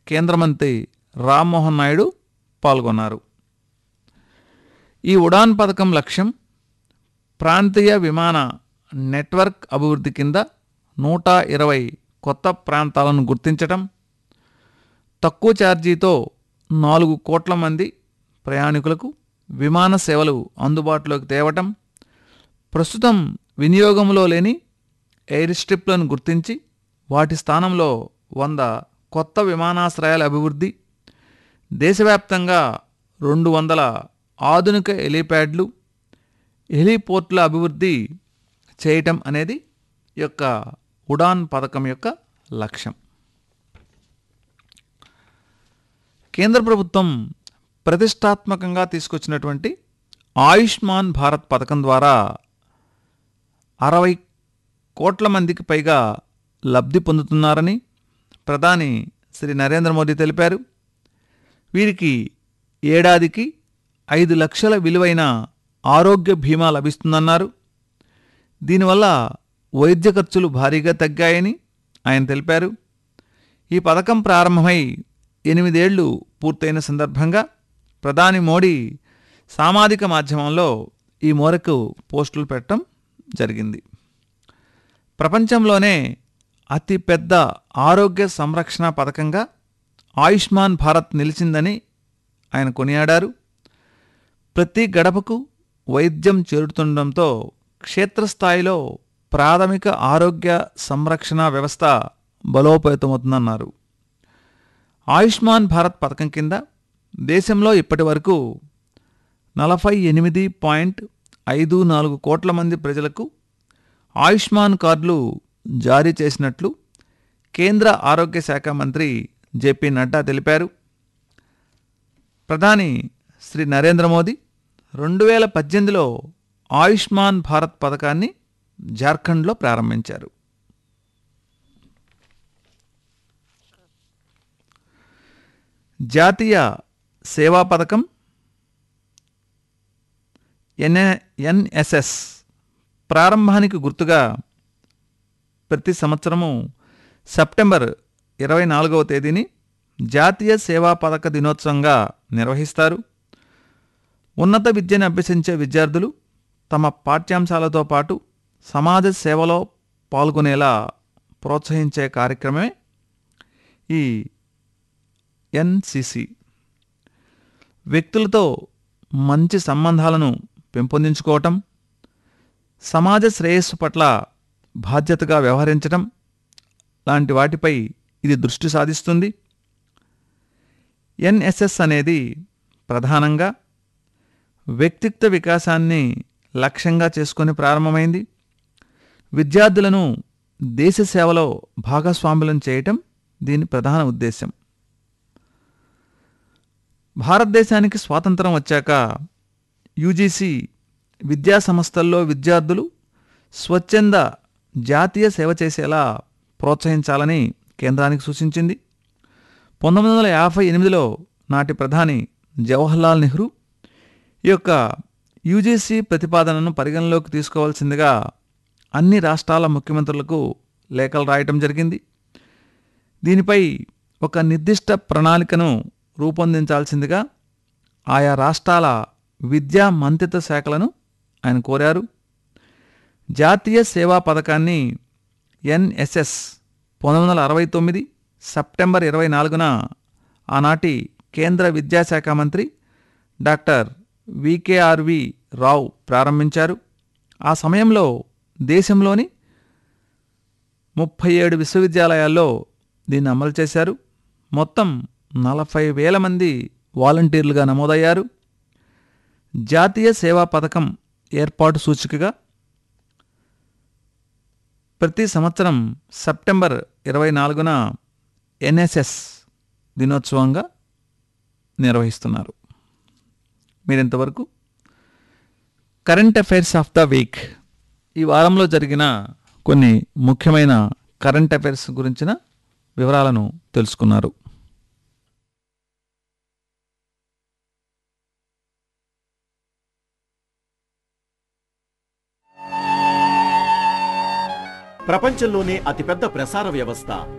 కేంద్ర మంత్రి రామ్మోహన్ నాయుడు పాల్గొన్నారు ఈ ఉడాన్ పథకం లక్ష్యం ప్రాంతీయ విమాన నెట్వర్క్ అభివృద్ధి కింద నూట ఇరవై కొత్త ప్రాంతాలను గుర్తించటం తక్కువ ఛార్జీతో నాలుగు కోట్ల మంది ప్రయాణికులకు విమాన సేవలు అందుబాటులోకి తేవటం ప్రస్తుతం వినియోగంలో లేని ఎయిర్ స్ట్రిప్లను గుర్తించి వాటి స్థానంలో వంద కొత్త విమానాశ్రయాల అభివృద్ధి దేశవ్యాప్తంగా రెండు వందల ఆధునిక హెలీప్యాడ్లు హెలీపోర్ట్ల అభివృద్ధి చేయటం అనేది ఈ యొక్క ఉడాన్ పథకం యొక్క లక్ష్యం కేంద్ర ప్రభుత్వం ప్రతిష్టాత్మకంగా తీసుకొచ్చినటువంటి ఆయుష్మాన్ భారత్ పథకం ద్వారా అరవై కోట్ల మందికి పైగా లబ్ధి పొందుతున్నారని ప్రధాని శ్రీ నరేంద్ర మోదీ తెలిపారు వీరికి ఏడాదికి ఐదు లక్షల విలువైన ఆరోగ్య బీమా లభిస్తుందన్నారు దీనివల్ల వైద్య ఖర్చులు భారీగా తగ్గాయని ఆయన తెలిపారు ఈ పథకం ప్రారంభమై ఎనిమిదేళ్లు పూర్తయిన సందర్భంగా ప్రధాని మోడీ సామాజిక మాధ్యమంలో ఈ మేరకు పోస్టులు పెట్టడం జరిగింది ప్రపంచంలోనే అతిపెద్ద ఆరోగ్య సంరక్షణ పథకంగా ఆయుష్మాన్ భారత్ నిలిచిందని ఆయన కొనియాడారు ప్రతి గడపకు వైద్యం చేరుతుండటంతో క్షేత్రస్థాయిలో ప్రాథమిక ఆరోగ్య సంరక్షణ వ్యవస్థ బలోపేతమవుతుందన్నారు ఆయుష్మాన్ భారత్ పథకం కింద దేశంలో ఇప్పటి వరకు నలభై ఎనిమిది పాయింట్ ఐదు నాలుగు కోట్ల మంది ప్రజలకు ఆయుష్మాన్ కార్డులు జారీ చేసినట్లు కేంద్ర ఆరోగ్య శాఖ మంత్రి జేపీ నడ్డా తెలిపారు ప్రధాని శ్రీ నరేంద్ర మోదీ రెండు వేల పద్దెనిమిదిలో ఆయుష్మాన్ భారత్ పథకాన్ని జార్ఖండ్లో ప్రారంభించారు జాతీయ సేవా పథకం ఎన్ఏ ఎన్ఎస్ఎస్ ప్రారంభానికి గుర్తుగా ప్రతి సంవత్సరము సెప్టెంబర్ ఇరవై నాలుగవ తేదీని జాతీయ సేవా పథక దినోత్సవంగా నిర్వహిస్తారు ఉన్నత విద్యను అభ్యసించే విద్యార్థులు తమ పాఠ్యాంశాలతో పాటు సమాజ సేవలో పాల్గొనేలా ప్రోత్సహించే కార్యక్రమమే ఈ ఎన్సిసి వ్యక్తులతో మంచి సంబంధాలను పెంపొందించుకోవటం సమాజ శ్రేయస్సు పట్ల బాధ్యతగా వ్యవహరించటం లాంటి వాటిపై ఇది దృష్టి సాధిస్తుంది ఎన్ఎస్ఎస్ అనేది ప్రధానంగా వ్యక్తిత్వ వికాసాన్ని లక్ష్యంగా చేసుకొని ప్రారంభమైంది విద్యార్థులను దేశ సేవలో భాగస్వాములను చేయటం దీని ప్రధాన ఉద్దేశం భారతదేశానికి స్వాతంత్రం వచ్చాక యూజీసీ విద్యా సంస్థల్లో విద్యార్థులు స్వచ్ఛంద జాతీయ సేవ చేసేలా ప్రోత్సహించాలని కేంద్రానికి సూచించింది పంతొమ్మిది వందల యాభై ఎనిమిదిలో నాటి ప్రధాని జవహర్లాల్ నెహ్రూ ఈ యొక్క యూజీసీ ప్రతిపాదనను పరిగణలోకి తీసుకోవాల్సిందిగా అన్ని రాష్ట్రాల ముఖ్యమంత్రులకు లేఖలు రాయటం జరిగింది దీనిపై ఒక నిర్దిష్ట ప్రణాళికను రూపొందించాల్సిందిగా ఆయా రాష్ట్రాల విద్యా మంత్రిత్వ శాఖలను ఆయన కోరారు జాతీయ సేవా పథకాన్ని ఎన్ఎస్ఎస్ పంతొమ్మిది వందల అరవై తొమ్మిది సెప్టెంబర్ ఇరవై నాలుగున ఆనాటి కేంద్ర విద్యాశాఖ మంత్రి డాక్టర్ వికేఆర్వి రావు ప్రారంభించారు ఆ సమయంలో దేశంలోని ముప్పై ఏడు విశ్వవిద్యాలయాల్లో దీన్ని అమలు చేశారు మొత్తం నలభై వేల మంది వాలంటీర్లుగా నమోదయ్యారు జాతీయ సేవా పథకం ఏర్పాటు సూచికగా ప్రతి సంవత్సరం సెప్టెంబర్ ఇరవై నాలుగున ఎన్ఎస్ఎస్ దినోత్సవంగా నిర్వహిస్తున్నారు మీరింతవరకు current affairs of the week ఈ వారంలో జరిగిన కొన్ని ముఖ్యమైన కరెంట్ అఫైర్స్ గురించిన వివరాలను తెలుసుకున్నారు ప్రపంచంలోనే అతిపెద్ద ప్రసార వ్యవస్థ